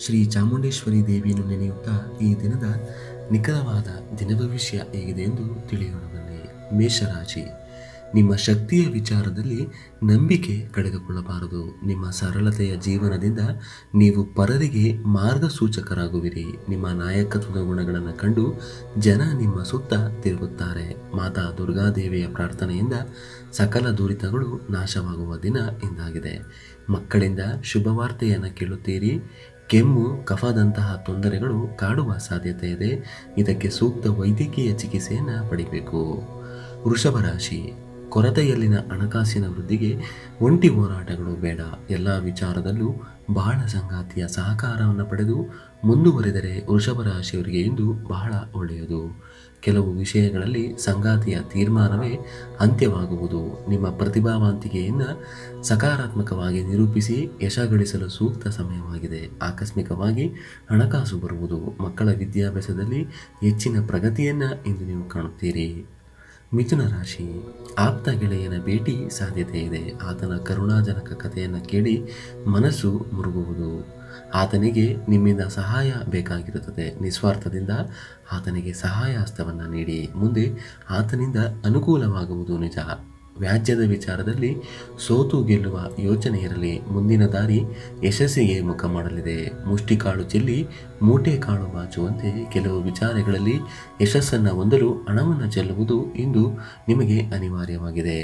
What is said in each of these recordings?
ಶ್ರೀ ಚಾಮುಂಡೇಶ್ವರಿ ದೇವಿಯನ್ನು ನೆನೆಯುತ್ತಾ ಈ ದಿನದ ನಿಖರವಾದ ದಿನಭವಿಷ್ಯ ಹೇಗಿದೆ ಎಂದು ತಿಳಿಯೋಣ ಬನ್ನಿ ಮೇಷರಾಶಿ ನಿಮ್ಮ ಶಕ್ತಿಯ ವಿಚಾರದಲ್ಲಿ ನಂಬಿಕೆ ಕಳೆದುಕೊಳ್ಳಬಾರದು ನಿಮ್ಮ ಸರಳತೆಯ ಜೀವನದಿಂದ ನೀವು ಪರರಿಗೆ ಮಾರ್ಗಸೂಚಕರಾಗುವಿರಿ ನಿಮ್ಮ ನಾಯಕತ್ವದ ಗುಣಗಳನ್ನು ಕಂಡು ಜನ ನಿಮ್ಮ ಸುತ್ತ ತಿರುಗುತ್ತಾರೆ ಮಾತಾ ದುರ್ಗಾದೇವಿಯ ಪ್ರಾರ್ಥನೆಯಿಂದ ಸಕಲ ದುರಿತಗಳು ನಾಶವಾಗುವ ದಿನ ಎಂದಾಗಿದೆ ಮಕ್ಕಳಿಂದ ಶುಭವಾರ್ತೆಯನ್ನು ಕೇಳುತ್ತೀರಿ ಕೆಮ್ಮು ಕಫದಂತಹ ತೊಂದರೆಗಳು ಕಾಡುವ ಸಾಧ್ಯತೆ ಇದೆ ಇದಕ್ಕೆ ಸೂಕ್ತ ವೈದ್ಯಕೀಯ ಚಿಕಿತ್ಸೆಯನ್ನು ಪಡಿಬೇಕು ವೃಷಭ ರಾಶಿ ಕೊರತೆಯಲ್ಲಿನ ಹಣಕಾಸಿನ ವೃದ್ಧಿಗೆ ಒಂಟಿ ಹೋರಾಟಗಳು ಬೇಡ ಎಲ್ಲ ವಿಚಾರದಲ್ಲೂ ಬಹಳ ಸಂಗಾತಿಯ ಸಹಕಾರವನ್ನು ಪಡೆದು ಮುಂದುವರಿದರೆ ವೃಷಭ ರಾಶಿಯವರಿಗೆ ಇಂದು ಬಹಳ ಒಳ್ಳೆಯದು ಕೆಲವು ವಿಷಯಗಳಲ್ಲಿ ಸಂಗಾತಿಯ ತೀರ್ಮಾನವೇ ಅಂತ್ಯವಾಗುವುದು ನಿಮ್ಮ ಪ್ರತಿಭಾವಂತಿಕೆಯನ್ನು ಸಕಾರಾತ್ಮಕವಾಗಿ ನಿರೂಪಿಸಿ ಯಶ ಗಳಿಸಲು ಸೂಕ್ತ ಸಮಯವಾಗಿದೆ ಆಕಸ್ಮಿಕವಾಗಿ ಹಣಕಾಸು ಬರುವುದು ಮಕ್ಕಳ ವಿದ್ಯಾಭ್ಯಾಸದಲ್ಲಿ ಹೆಚ್ಚಿನ ಪ್ರಗತಿಯನ್ನು ಇಂದು ನೀವು ಕಾಣುತ್ತೀರಿ ಮಿಥುನ ರಾಶಿ ಆಪ್ತ ಗೆಳೆಯನ ಭೇಟಿ ಸಾಧ್ಯತೆ ಇದೆ ಆತನ ಕರುಣಾಜನಕ ಕಥೆಯನ್ನು ಕೇಳಿ ಮನಸ್ಸು ಮುರುಗುವುದು ಆತನಿಗೆ ನಿಮ್ಮಿಂದ ಸಹಾಯ ಬೇಕಾಗಿರುತ್ತದೆ ನಿಸ್ವಾರ್ಥದಿಂದ ಆತನಿಗೆ ಸಹಾಯ ಹಸ್ತವನ್ನು ನೀಡಿ ಮುಂದೆ ಆತನಿಂದ ಅನುಕೂಲವಾಗುವುದು ನಿಜ ವ್ಯಾಜ್ಯದ ವಿಚಾರದಲ್ಲಿ ಸೋತು ಗೆಲ್ಲುವ ಯೋಚನೆ ಇರಲಿ ಮುಂದಿನ ದಾರಿ ಯಶಸ್ಸಿಗೆ ಮುಖ ಮಾಡಲಿದೆ ಮುಷ್ಟಿಕಾಳು ಚೆಲ್ಲಿ ಮೂಟೆ ಕಾಳು ಬಾಚುವಂತೆ ಕೆಲವು ವಿಚಾರಗಳಲ್ಲಿ ಯಶಸ್ಸನ್ನು ಹೊಂದಲು ಹಣವನ್ನು ಚೆಲ್ಲುವುದು ಇಂದು ನಿಮಗೆ ಅನಿವಾರ್ಯವಾಗಿದೆ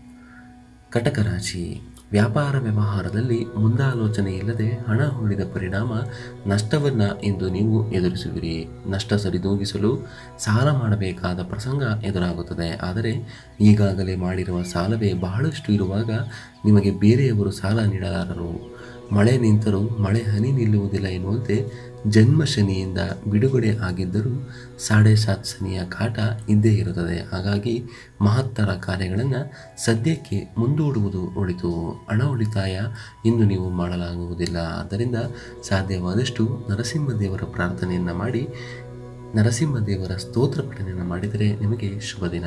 ಕಟಕ ರಾಶಿ ವ್ಯಾಪಾರ ವ್ಯವಹಾರದಲ್ಲಿ ಮುಂದಾಲೋಚನೆ ಇಲ್ಲದೆ ಹಣ ಹೂಡಿದ ಪರಿಣಾಮ ನಷ್ಟವನ್ನು ಇಂದು ನೀವು ಎದುರಿಸುವಿರಿ ನಷ್ಟ ಸರಿದೂಗಿಸಲು ಸಾಲ ಮಾಡಬೇಕಾದ ಪ್ರಸಂಗ ಎದುರಾಗುತ್ತದೆ ಆದರೆ ಈಗಾಗಲೇ ಮಾಡಿರುವ ಸಾಲವೇ ಬಹಳಷ್ಟು ಇರುವಾಗ ನಿಮಗೆ ಬೇರೆಯವರು ಸಾಲ ನೀಡಲಾರರು ಮಳೆ ನಿಂತರೂ ಮಳೆ ಹನಿ ನಿಲ್ಲುವುದಿಲ್ಲ ಎನ್ನುವಂತೆ ಜನ್ಮ ಶನಿಯಿಂದ ಬಿಡುಗಡೆ ಆಗಿದ್ದರೂ ಸಾಡೆ ಸಾತ್ ಶನಿಯ ಕಾಟ ಇದ್ದೇ ಇರುತ್ತದೆ ಹಾಗಾಗಿ ಮಹತ್ತರ ಕಾರ್ಯಗಳನ್ನು ಸದ್ಯಕ್ಕೆ ಮುಂದೂಡುವುದು ಒಳಿತು ಹಣ ಉಳಿತಾಯ ಇಂದು ನೀವು ಮಾಡಲಾಗುವುದಿಲ್ಲ ಆದ್ದರಿಂದ ಸಾಧ್ಯವಾದಷ್ಟು ನರಸಿಂಹದೇವರ ಪ್ರಾರ್ಥನೆಯನ್ನು ಮಾಡಿ ನರಸಿಂಹದೇವರ ಸ್ತೋತ್ರ ಪಠನೆಯನ್ನು ಮಾಡಿದರೆ ನಿಮಗೆ ಶುಭ ದಿನ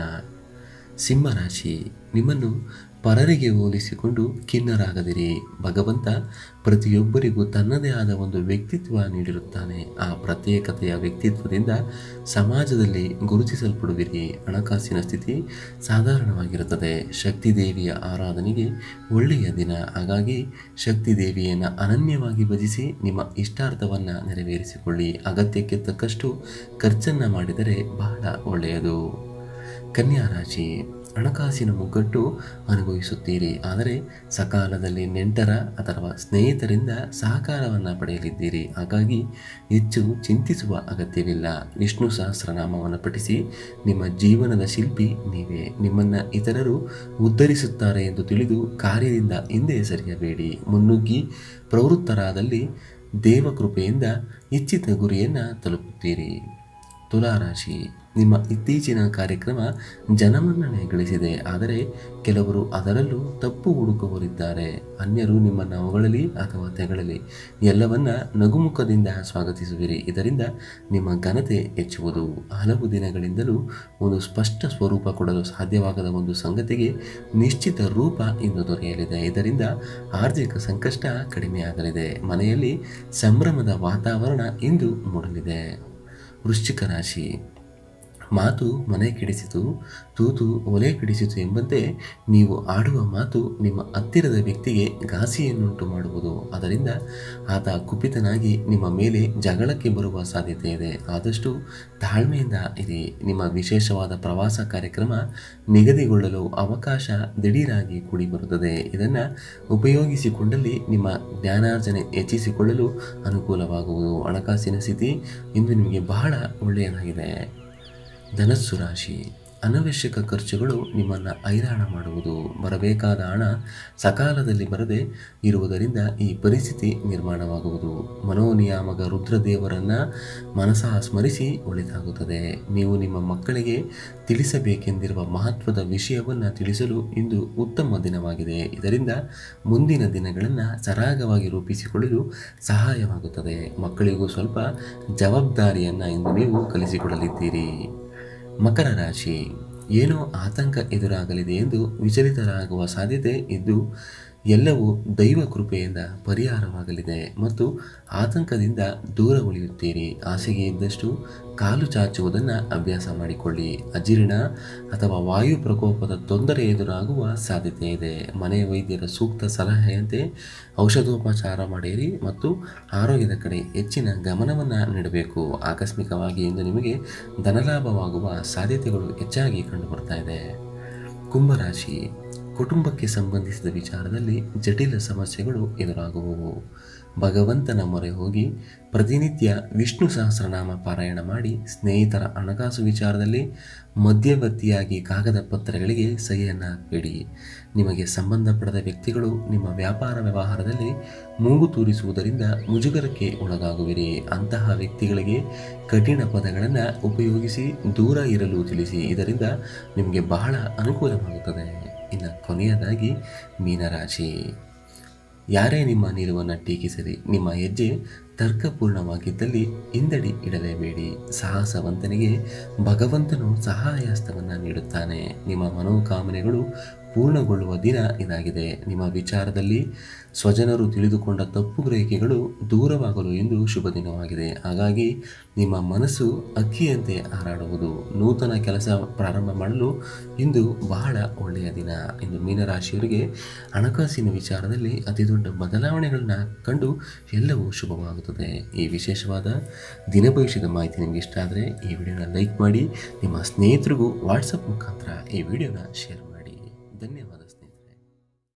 ಸಿಂಹರಾಶಿ ನಿಮ್ಮನ್ನು ಪರರಿಗೆ ಹೋಲಿಸಿಕೊಂಡು ಖಿನ್ನರಾಗದಿರಿ ಭಗವಂತ ಪ್ರತಿಯೊಬ್ಬರಿಗೂ ತನ್ನದೇ ಆದ ಒಂದು ವ್ಯಕ್ತಿತ್ವ ನೀಡಿರುತ್ತಾನೆ ಆ ಪ್ರತ್ಯೇಕತೆಯ ವ್ಯಕ್ತಿತ್ವದಿಂದ ಸಮಾಜದಲ್ಲಿ ಗುರುತಿಸಲ್ಪಡುವಿರಿ ಹಣಕಾಸಿನ ಸ್ಥಿತಿ ಸಾಧಾರಣವಾಗಿರುತ್ತದೆ ಶಕ್ತಿ ದೇವಿಯ ಆರಾಧನೆಗೆ ಒಳ್ಳೆಯ ದಿನ ಹಾಗಾಗಿ ಶಕ್ತಿ ದೇವಿಯನ್ನು ಅನನ್ಯವಾಗಿ ಭಜಿಸಿ ನಿಮ್ಮ ಇಷ್ಟಾರ್ಥವನ್ನು ನೆರವೇರಿಸಿಕೊಳ್ಳಿ ಅಗತ್ಯಕ್ಕೆ ತಕ್ಕಷ್ಟು ಖರ್ಚನ್ನು ಮಾಡಿದರೆ ಬಹಳ ಒಳ್ಳೆಯದು ಕನ್ಯಾ ರಾಶಿ ಹಣಕಾಸಿನ ಮುಗ್ಗಟ್ಟು ಅನುಭವಿಸುತ್ತೀರಿ ಆದರೆ ಸಕಾಲದಲ್ಲಿ ನೆಂಟರ ಅಥವಾ ಸ್ನೇಹಿತರಿಂದ ಸಹಕಾರವನ್ನು ಪಡೆಯಲಿದ್ದೀರಿ ಹಾಗಾಗಿ ಹೆಚ್ಚು ಚಿಂತಿಸುವ ಅಗತ್ಯವಿಲ್ಲ ವಿಷ್ಣು ಸಹಸ್ರನಾಮವನ್ನು ಪಠಿಸಿ ನಿಮ್ಮ ಜೀವನದ ಶಿಲ್ಪಿ ನೀವೇ ನಿಮ್ಮನ್ನು ಇತರರು ಉದ್ಧರಿಸುತ್ತಾರೆ ಎಂದು ತಿಳಿದು ಕಾರ್ಯದಿಂದ ಹಿಂದೆ ಸರಿಯಬೇಡಿ ಮುನ್ನುಗ್ಗಿ ಪ್ರವೃತ್ತರಾದಲ್ಲಿ ದೇವಕೃಪೆಯಿಂದ ಇಚ್ಛಿತ ಗುರಿಯನ್ನು ತಲುಪುತ್ತೀರಿ ತುಲಾರಾಶಿ ನಿಮ್ಮ ಇತ್ತೀಚಿನ ಕಾರ್ಯಕ್ರಮ ಜನಮನ್ನಣೆ ಗಳಿಸಿದೆ ಆದರೆ ಕೆಲವರು ಅದರಲ್ಲೂ ತಪ್ಪು ಹುಡುಕುವರಿದ್ದಾರೆ ಅನ್ಯರು ನಿಮ್ಮನ್ನು ಹೊಗಳಲಿ ಅಥವಾ ತೆಗಳಲಿ ಎಲ್ಲವನ್ನ ನಗುಮುಖದಿಂದ ಸ್ವಾಗತಿಸುವಿರಿ ಇದರಿಂದ ನಿಮ್ಮ ಘನತೆ ಹೆಚ್ಚುವುದು ಹಲವು ದಿನಗಳಿಂದಲೂ ಒಂದು ಸ್ಪಷ್ಟ ಸ್ವರೂಪ ಕೊಡಲು ಸಾಧ್ಯವಾಗದ ಒಂದು ಸಂಗತಿಗೆ ನಿಶ್ಚಿತ ರೂಪ ಇಂದು ದೊರೆಯಲಿದೆ ಇದರಿಂದ ಆರ್ಥಿಕ ಸಂಕಷ್ಟ ಕಡಿಮೆಯಾಗಲಿದೆ ಮನೆಯಲ್ಲಿ ಸಂಭ್ರಮದ ವಾತಾವರಣ ಇಂದು ಮೂಡಲಿದೆ ವೃಶ್ಚಿಕ ರಾಶಿ ಮಾತು ಮನೆ ಕೆಡಿಸಿತು ತೂತು ಒಲೆ ಕೆಡಿಸಿತು ಎಂಬಂತೆ ನೀವು ಆಡುವ ಮಾತು ನಿಮ್ಮ ಹತ್ತಿರದ ವ್ಯಕ್ತಿಗೆ ಘಾಸಿಯನ್ನುಂಟು ಮಾಡುವುದು ಅದರಿಂದ ಆತ ಕುಪಿತನಾಗಿ ನಿಮ್ಮ ಮೇಲೆ ಜಗಳಕ್ಕೆ ಬರುವ ಸಾಧ್ಯತೆ ಇದೆ ಆದಷ್ಟು ತಾಳ್ಮೆಯಿಂದ ಇರಿ ನಿಮ್ಮ ವಿಶೇಷವಾದ ಪ್ರವಾಸ ಕಾರ್ಯಕ್ರಮ ನಿಗದಿಗೊಳ್ಳಲು ಅವಕಾಶ ದಿಢೀರಾಗಿ ಕೂಡಿ ಬರುತ್ತದೆ ಇದನ್ನು ಉಪಯೋಗಿಸಿಕೊಂಡಲ್ಲಿ ನಿಮ್ಮ ಜ್ಞಾನಾರ್ಜನೆ ಹೆಚ್ಚಿಸಿಕೊಳ್ಳಲು ಅನುಕೂಲವಾಗುವುದು ಹಣಕಾಸಿನ ಸ್ಥಿತಿ ಇಂದು ನಿಮಗೆ ಬಹಳ ಒಳ್ಳೆಯದಾಗಿದೆ ಧನಸ್ಸು ರಾಶಿ ಅನವಶ್ಯಕ ಖರ್ಚುಗಳು ನಿಮ್ಮನ್ನು ಹೈರಾಣ ಮಾಡುವುದು ಬರಬೇಕಾದ ಹಣ ಸಕಾಲದಲ್ಲಿ ಬರದೆ ಇರುವುದರಿಂದ ಈ ಪರಿಸ್ಥಿತಿ ನಿರ್ಮಾಣವಾಗುವುದು ಮನೋನಿಯಾಮಕ ರುದ್ರದೇವರನ್ನು ಮನಸಃ ಸ್ಮರಿಸಿ ಒಳಿತಾಗುತ್ತದೆ ನೀವು ನಿಮ್ಮ ಮಕ್ಕಳಿಗೆ ತಿಳಿಸಬೇಕೆಂದಿರುವ ಮಹತ್ವದ ವಿಷಯವನ್ನು ತಿಳಿಸಲು ಇಂದು ಉತ್ತಮ ದಿನವಾಗಿದೆ ಇದರಿಂದ ಮುಂದಿನ ದಿನಗಳನ್ನು ಸರಾಗವಾಗಿ ರೂಪಿಸಿಕೊಳ್ಳಲು ಸಹಾಯವಾಗುತ್ತದೆ ಮಕ್ಕಳಿಗೂ ಸ್ವಲ್ಪ ಜವಾಬ್ದಾರಿಯನ್ನು ಇಂದು ನೀವು ಕಲಿಸಿಕೊಡಲಿದ್ದೀರಿ ಮಕರ ರಾಶಿ ಏನೋ ಆತಂಕ ಎದುರಾಗಲಿದೆ ಎಂದು ವಿಚಲಿತರಾಗುವ ಸಾಧ್ಯತೆ ಇದ್ದು ಎಲ್ಲವೂ ದೈವ ಕೃಪೆಯಿಂದ ಪರಿಹಾರವಾಗಲಿದೆ ಮತ್ತು ಆತಂಕದಿಂದ ದೂರ ಉಳಿಯುತ್ತೀರಿ ಹಾಸಿಗೆ ಇದ್ದಷ್ಟು ಕಾಲು ಚಾಚುವುದನ್ನು ಅಭ್ಯಾಸ ಮಾಡಿಕೊಳ್ಳಿ ಅಜೀರ್ಣ ಅಥವಾ ವಾಯು ಪ್ರಕೋಪದ ತೊಂದರೆ ಎದುರಾಗುವ ಸಾಧ್ಯತೆ ಇದೆ ಮನೆ ವೈದ್ಯರ ಸೂಕ್ತ ಸಲಹೆಯಂತೆ ಔಷಧೋಪಚಾರ ಮಾಡಿರಿ ಮತ್ತು ಆರೋಗ್ಯದ ಕಡೆ ಹೆಚ್ಚಿನ ಗಮನವನ್ನು ನೀಡಬೇಕು ಆಕಸ್ಮಿಕವಾಗಿ ಇಂದು ನಿಮಗೆ ಧನಲಾಭವಾಗುವ ಸಾಧ್ಯತೆಗಳು ಹೆಚ್ಚಾಗಿ ಕಂಡುಬರ್ತಾ ಇದೆ ಕುಂಭರಾಶಿ ಕುಟುಂಬಕ್ಕೆ ಸಂಬಂಧಿಸಿದ ವಿಚಾರದಲ್ಲಿ ಜಟಿಲ ಸಮಸ್ಯೆಗಳು ಎದುರಾಗುವವು ಭಗವಂತನ ಮೊರೆ ಹೋಗಿ ಪ್ರತಿನಿತ್ಯ ವಿಷ್ಣು ಸಹಸ್ರನಾಮ ಪಾರಾಯಣ ಮಾಡಿ ಸ್ನೇಹಿತರ ಹಣಕಾಸು ವಿಚಾರದಲ್ಲಿ ಮಧ್ಯವರ್ತಿಯಾಗಿ ಕಾಗದ ಪತ್ರಗಳಿಗೆ ಸಹಿಯನ್ನು ಹಾಕಬೇಡಿ ನಿಮಗೆ ಸಂಬಂಧಪಡದ ವ್ಯಕ್ತಿಗಳು ನಿಮ್ಮ ವ್ಯಾಪಾರ ವ್ಯವಹಾರದಲ್ಲಿ ಮೂಗು ತೂರಿಸುವುದರಿಂದ ಮುಜುಗರಕ್ಕೆ ಒಳಗಾಗುವಿರಿ ಅಂತಹ ವ್ಯಕ್ತಿಗಳಿಗೆ ಕಠಿಣ ಪದಗಳನ್ನು ಉಪಯೋಗಿಸಿ ದೂರ ಇರಲು ತಿಳಿಸಿ ಇದರಿಂದ ನಿಮಗೆ ಬಹಳ ಅನುಕೂಲವಾಗುತ್ತದೆ ಇನ್ನು ಕೊನೆಯದಾಗಿ ಮೀನರಾಶಿ ಯಾರೇ ನಿಮ್ಮ ನಿಲುವನ್ನು ಟೀಕಿಸಲಿ ನಿಮ್ಮ ಹೆಜ್ಜೆ ತರ್ಕಪೂರ್ಣವಾಗಿದ್ದಲ್ಲಿ ಹಿಂದಡಿ ಇಡಲೇಬೇಡಿ ಸಾಹಸವಂತನಿಗೆ ಭಗವಂತನು ಸಹಾಯಹಸ್ತವನ್ನು ನೀಡುತ್ತಾನೆ ನಿಮ್ಮ ಮನೋಕಾಮನೆಗಳು ಪೂರ್ಣಗೊಳ್ಳುವ ದಿನ ಇದಾಗಿದೆ ನಿಮ್ಮ ವಿಚಾರದಲ್ಲಿ ಸ್ವಜನರು ತಿಳಿದುಕೊಂಡ ತಪ್ಪು ಗ್ರಹಿಕೆಗಳು ದೂರವಾಗಲು ಎಂದು ಶುಭ ದಿನವಾಗಿದೆ ಹಾಗಾಗಿ ನಿಮ್ಮ ಮನಸ್ಸು ಅಕ್ಕಿಯಂತೆ ಹಾರಾಡುವುದು ನೂತನ ಕೆಲಸ ಪ್ರಾರಂಭ ಮಾಡಲು ಇಂದು ಬಹಳ ಒಳ್ಳೆಯ ದಿನ ಇಂದು ಮೀನರಾಶಿಯವರಿಗೆ ಹಣಕಾಸಿನ ವಿಚಾರದಲ್ಲಿ ಅತಿ ದೊಡ್ಡ ಬದಲಾವಣೆಗಳನ್ನ ಕಂಡು ಎಲ್ಲವೂ ಶುಭವಾಗುತ್ತದೆ ಈ ವಿಶೇಷವಾದ ದಿನ ಭವಿಷ್ಯದ ಮಾಹಿತಿ ನಿಮಗೆ ಇಷ್ಟ ಆದರೆ ಈ ವಿಡಿಯೋನ ಲೈಕ್ ಮಾಡಿ ನಿಮ್ಮ ಸ್ನೇಹಿತರಿಗೂ ವಾಟ್ಸಪ್ ಮುಖಾಂತರ ಈ ವಿಡಿಯೋನ ಶೇರ್ ಮಾಡಿ ಧನ್ಯವಾದ